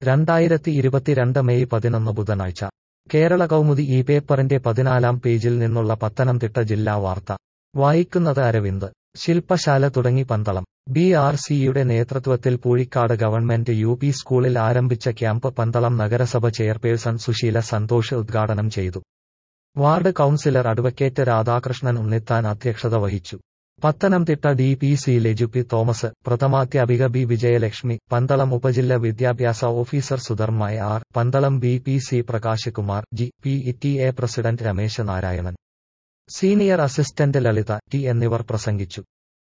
രണ്ടായിരത്തി ഇരുപത്തിരണ്ട് മെയ് പതിനൊന്ന് ബുധനാഴ്ച കേരള കൗമുദി ഈ പേപ്പറിന്റെ പതിനാലാം പേജിൽ നിന്നുള്ള പത്തനംതിട്ട ജില്ലാ വാർത്ത വായിക്കുന്നത് അരവിന്ദ് ശില്പശാല തുടങ്ങി പന്തളം ബി ആർ സിയുടെ നേതൃത്വത്തിൽ പൂഴിക്കാട് ഗവൺമെന്റ് യു പി സ്കൂളിൽ ആരംഭിച്ച ക്യാമ്പ് പന്തളം നഗരസഭ ചെയർപേഴ്സൺ സുശീല സന്തോഷ് ഉദ്ഘാടനം ചെയ്തു ward councillor advocate Radhakrishnan Unnithan അധ്യക്ഷത വഹിച്ചു Pathanamthitta D P C Leju P Thomas പ്രഥമാധ്യാപിക ബി വിജയലക്ഷ്മി പന്തളം ഉപജില്ല വിദ്യാഭ്യാസ officer Sudharma R Pandalam B P C Prakash Kumar G P T A president Ramesh Narayanan senior assistant Lalitha T എന്നിവർ പ്രസംഗിച്ചു